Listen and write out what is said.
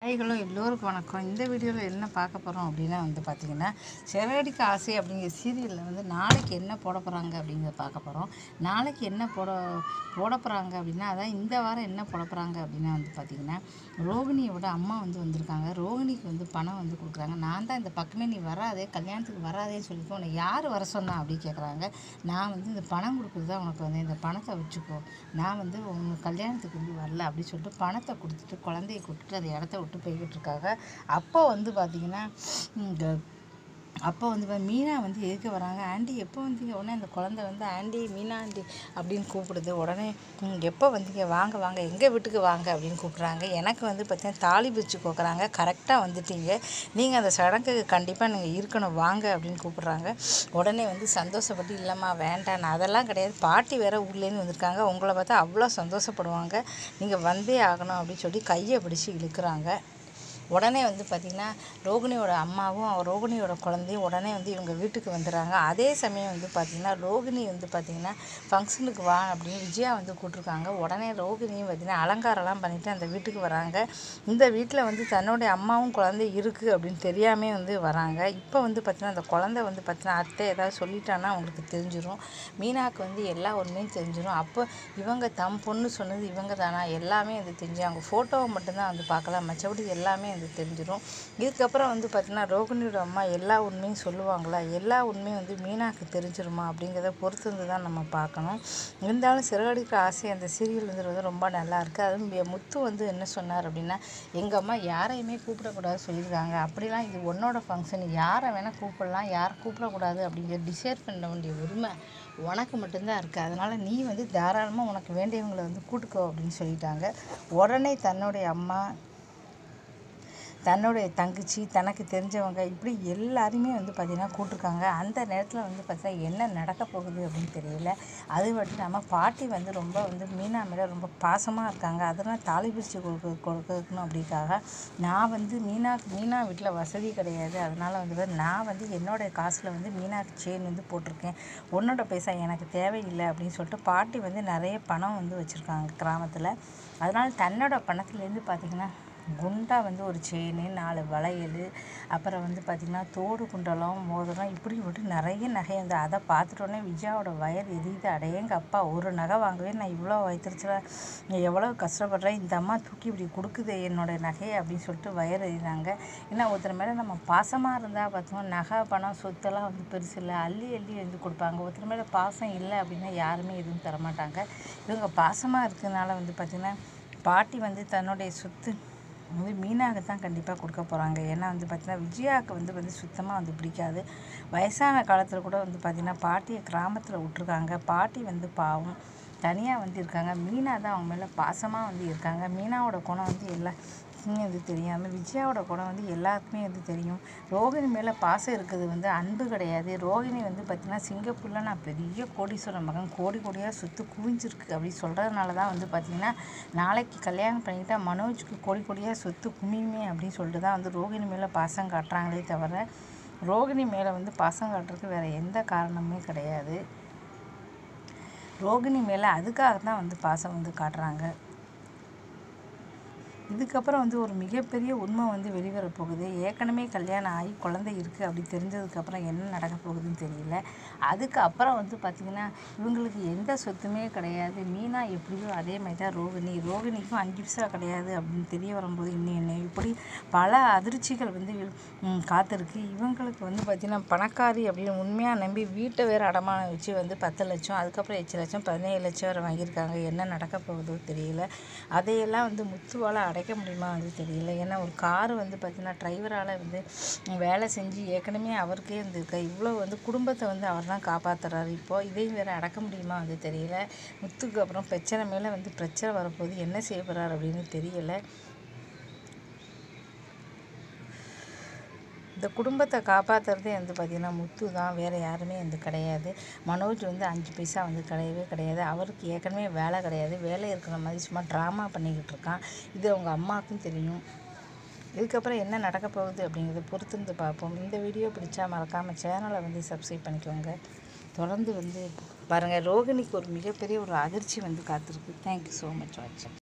hello எல்லோருக்கும் வணக்கம் இந்த வீடியோவில் என்ன பார்க்க போகிறோம் அப்படின்னா வந்து பார்த்திங்கன்னா சிறகடிக்க ஆசை அப்படிங்கிற சீரியலில் வந்து நாளைக்கு என்ன போட போகிறாங்க அப்படிங்கிறத பார்க்க போகிறோம் நாளைக்கு என்ன போட போட போகிறாங்க அப்படின்னா அதான் இந்த வாரம் என்ன போட போகிறாங்க அப்படின்னா வந்து பார்த்திங்கன்னா ரோகிணியோட அம்மா வந்து வந்திருக்காங்க ரோகிணிக்கு வந்து பணம் வந்து கொடுக்குறாங்க நான் தான் இந்த பக்கமே நீ வராதே கல்யாணத்துக்கு வராதேன்னு சொல்லிட்டு உன்னை யார் வர சொன்னா அப்படின்னு கேட்குறாங்க நான் வந்து இந்த பணம் கொடுக்குறது தான் உனக்கு வந்து இந்த பணத்தை வச்சுக்கோ நான் வந்து உங்க கல்யாணத்துக்கு வந்து வரல அப்படின்னு சொல்லிட்டு பணத்தை கொடுத்துட்டு குழந்தைய கூப்பிட்டு அந்த இடத்த விட்டு போய்கிட்டு இருக்காங்க அப்போ வந்து பார்த்திங்கன்னா இந்த அப்போ வந்து பா- மீனா வந்து எதுக்கு வராங்க ஆண்டி எப்போ வந்தீங்க உடனே அந்த குழந்தை வந்து ஆண்டி மீனா ஆண்டி அப்படின்னு கூப்பிடுது உடனே "ம், எப்போ வந்தீங்க வாங்க வாங்க எங்கள் வீட்டுக்கு வாங்க அப்படின்னு கூப்பிட்றாங்க எனக்கு வந்து பார்த்தீங்கன்னா தாலி பிரித்து கோக்குறாங்க கரெக்டாக வந்துட்டீங்க நீங்கள் அந்த சடங்குக்கு கண்டிப்பாக நீங்கள் இருக்கணும் வாங்க அப்படின்னு கூப்பிட்றாங்க உடனே வந்து சந்தோஷப்பட்டு இல்லைம்மா வேண்டாம் நான் அதெல்லாம் கிடையாது பாட்டி வேற ஊர்லேருந்து வந்திருக்காங்க உங்களை பார்த்தா அவ்வளோ சந்தோஷப்படுவாங்க நீங்கள் வந்தே ஆகணும் அப்படின்னு சொல்லி கையை பிடிச்சி இழுக்கிறாங்க உடனே வந்து பார்த்திங்கன்னா ரோகிணியோட அம்மாவும் அவ ரோகிணியோட குழந்தையும் உடனே வந்து இவங்க வீட்டுக்கு வந்துடுறாங்க அதே சமயம் வந்து பார்த்திங்கன்னா ரோகிணி வந்து பார்த்திங்கன்னா ஃபங்க்ஷனுக்கு வா அப்படின்னு விஜயா வந்து கூப்பிட்ருக்காங்க உடனே ரோகிணியும் பார்த்திங்கன்னா அலங்காரம்லாம் பண்ணிவிட்டு அந்த வீட்டுக்கு வராங்க இந்த வீட்டில் வந்து தன்னுடைய அம்மாவும் குழந்தை இருக்குது அப்படின்னு தெரியாமே வந்து வராங்க இப்போ வந்து பார்த்திங்கன்னா அந்த குழந்தை வந்து பார்த்திங்கன்னா அத்தை ஏதாவது சொல்லிட்டான்னா அவங்களுக்கு தெரிஞ்சிடும் மீனாக்கு வந்து எல்லா உண்மையும் தெரிஞ்சிடும் அப்போ இவங்க தம் பொண்ணு சொன்னது இவங்க தானா எல்லாமே வந்து தெரிஞ்சு அவங்க ஃபோட்டோவை மட்டும்தான் வந்து பார்க்கலாம் மற்றபடி எல்லாமே வந்து தெரிஞ்சிடும் இதுக்கப்புறம் வந்து பார்த்திங்கன்னா ரோகிணியோட அம்மா எல்லா உண்மையும் சொல்லுவாங்களா எல்லா உண்மையும் வந்து மீனாக்கு தெரிஞ்சிருமா அப்படிங்கிறத பொறுத்து வந்து தான் நம்ம பார்க்கணும் இருந்தாலும் சிறகடிக்கிற ஆசை அந்த சீரியல் வந்து வந்து ரொம்ப நல்லா இருக்குது அதுவும் எ- முத்து வந்து என்ன சொன்னார் அப்படின்னா எங்கள் அம்மா யாரையுமே கூப்பிடக்கூடாது சொல்லியிருக்காங்க அப்படிலாம் இது உன்னோட ஃபங்க்ஷன் யாரை வேணால் கூப்பிடலாம் யாரை கூப்பிடக்கூடாது அப்படிங்கிற டிசைட் பண்ண வேண்டிய உரிமை உனக்கு மட்டும்தான் இருக்குது அதனால் நீ வந்து தாராளமாக உனக்கு வேண்டியவங்களை வந்து கூட்டுக்கோ அப்படின்னு சொல்லிட்டாங்க உடனே தன்னுடைய அம்மா தன்னுடைய தங்கச்சி தனக்கு தெரிஞ்சவங்க இப்படி எல்லாருமே வந்து பார்த்திங்கன்னா கூட்டிருக்காங்க அந்த நேரத்தில் வந்து பார்த்தா என்ன நடக்க போகுது அப்படின்னு தெரியல அது மட்டும் இல்லாமல் பாட்டி வந்து ரொம்ப வந்து மீனா மேலே ரொம்ப பாசமாக இருக்காங்க அதெல்லாம் தாலி பிரித்து கொடுக்க கொடுக்கணும் அப்படிக்காக நான் வந்து மீனா மீனா வீட்டில் வசதி கிடையாது அதனால் வந்து நான் வந்து என்னோட காசில் வந்து மீனாக்கு செயின் வந்து போட்டிருக்கேன் உன்னோட பைசா எனக்கு தேவையில்லை அப்படின்னு சொல்லிட்டு பாட்டி வந்து நிறைய பணம் வந்து வச்சுருக்காங்க கிராமத்தில் அதனால் தன்னோட பணத்துலேருந்து பார்த்திங்கன்னா குண்டா வந்து ஒரு செயின் நாலு வளையல் அப்புறம் வந்து பார்த்திங்கன்னா தோடு குண்டலம் மோதிரம் இப்படி விட்டு நிறைய நகை வந்து அதை பார்த்துட்டோன்னே விஜயாவோட வயர் எரியுது அடையங்க அப்பா ஒரு நகை வாங்கவே நான் இவ்வளோ வயிற்றுச்சுல எவ்வளோ கஷ்டப்படுறேன் இந்த அம்மா தூக்கி இப்படி கொடுக்குது என்னோட நகையை அப்படின்னு சொல்லிட்டு வயர் எறிகிறாங்க ஏன்னா ஒருத்தர் மேலே நம்ம பாசமாக இருந்தால் பார்த்தோம் நகை பணம் சொத்தெல்லாம் வந்து பெருசு இல்லை அள்ளி அள்ளி வந்து கொடுப்பாங்க ஒருத்தர் மேலே பாசம் இல்லை அப்படின்னா யாருமே எதுவும் தரமாட்டாங்க இவங்க பாசமாக இருக்கிறதுனால வந்து பார்த்திங்கன்னா பாட்டி வந்து தன்னுடைய சொத்து வந்து மீனாக்கு தான் கண்டிப்பாக கொடுக்க போகிறாங்க ஏன்னா வந்து பார்த்தீங்கன்னா விஜயாவுக்கு வந்து வந்து சுத்தமாக வந்து பிடிக்காது வயசான காலத்தில் கூட வந்து பார்த்திங்கன்னா பாட்டியை கிராமத்தில் விட்ருக்காங்க பாட்டி வந்து பாவம் தனியாக வந்து இருக்காங்க மீனா தான் அவங்க மேலே பாசமாக வந்து இருக்காங்க மீனாவோட குணம் வந்து எல்லாருக்குமே வந்து தெரியும் அந்த விஜயாவோட குணம் வந்து எல்லாருக்குமே வந்து தெரியும் ரோகிணி மேலே பாசம் இருக்குது வந்து அன்பு கிடையாது ரோகிணி வந்து பார்த்திங்கன்னா சிங்கப்பூரில் நான் பெரிய கோடீஸ்வரன் மகன் கோடி கோடியாக சொத்து குவிஞ்சிருக்கு அப்படி சொல்கிறதுனால தான் வந்து பார்த்திங்கன்னா நாளைக்கு கல்யாணம் பண்ணிக்கிட்டா மனோஜுக்கு கோடி கோடியாக சொத்து குமியுமே அப்படின்னு சொல்லிட்டு தான் வந்து ரோகிணி மேலே பாசம் காட்டுறாங்களே தவிர ரோகிணி மேலே வந்து பாசம் காட்டுறதுக்கு வேறு எந்த காரணமுமே கிடையாது ரோகிணி மேலே அதுக்காக தான் வந்து பாசம் வந்து காட்டுறாங்க இதுக்கப்புறம் வந்து ஒரு மிகப்பெரிய உண்மை வந்து வெளிவர போகுது ஏற்கனவே கல்யாணம் ஆகி குழந்தை இருக்குது அப்படி தெரிஞ்சதுக்கப்புறம் என்ன நடக்க போகுதுன்னு தெரியல அதுக்கு அப்புறம் வந்து பார்த்திங்கன்னா இவங்களுக்கு எந்த சொத்துமே கிடையாது மீனா எப்படியோ அதே மாதிரி தான் ரோகிணி ரோகிணிக்கும் அஞ்சு பைசா கிடையாது அப்படின்னு தெரிய வரும்போது இன்னும் என்ன இப்படி பல அதிர்ச்சிகள் வந்து ம், காத்திருக்கு இவங்களுக்கு வந்து பார்த்திங்கன்னா பணக்காரி அப்படின்னு உண்மையாக நம்பி வீட்டை வேறு அடமானம் வச்சு வந்து பத்து லட்சம் அதுக்கப்புறம் எட்டு லட்சம் பதினேழு லட்சம் வரை வாங்கியிருக்காங்க என்ன நடக்க போகுதோ தெரியல அதையெல்லாம் வந்து முத்துவால் அடைக்க முடியுமா அது தெரியல ஏன்னா ஒரு கார் வந்து பார்த்திங்கன்னா டிரைவரால் வந்து வேலை செஞ்சு ஏற்கனவே அவருக்கே இருந்திருக்க இவ்வளோ வந்து குடும்பத்தை வந்து அவர் தான் காப்பாற்றுறாரு இப்போ இதையும் வேறு அடக்க முடியுமா அது தெரியல முத்துக்கு அப்புறம் பிரச்சனை மேலே வந்து பிரச்சனை வரப்போகுது என்ன செய்ய போகிறார் அப்படின்னு தெரியல இந்த குடும்பத்தை காப்பாற்றுறதே வந்து பார்த்திங்கன்னா முத்து தான் வேறு யாருமே வந்து கிடையாது மனோஜ் வந்து அஞ்சு பைசா வந்து கிடையவே கிடையாது அவருக்கு ஏற்கனவே வேலை கிடையாது வேலை இருக்கிற மாதிரி சும்மா ட்ராமா பண்ணிக்கிட்டு இருக்கான் இது அவங்க அம்மாவுக்கும் தெரியும் இதுக்கப்புறம் என்ன நடக்க போகுது அப்படிங்கிறத பொறுத்திருந்து பார்ப்போம் இந்த வீடியோ பிடிச்சா மறக்காமல் சேனலை வந்து சப்ஸ்கிரைப் பண்ணிக்கோங்க தொடர்ந்து வந்து பாருங்கள் ரோகிணிக்கு ஒரு மிகப்பெரிய ஒரு அதிர்ச்சி வந்து காத்திருக்கு தேங்க்யூ ஸோ மச் வாட்சிங்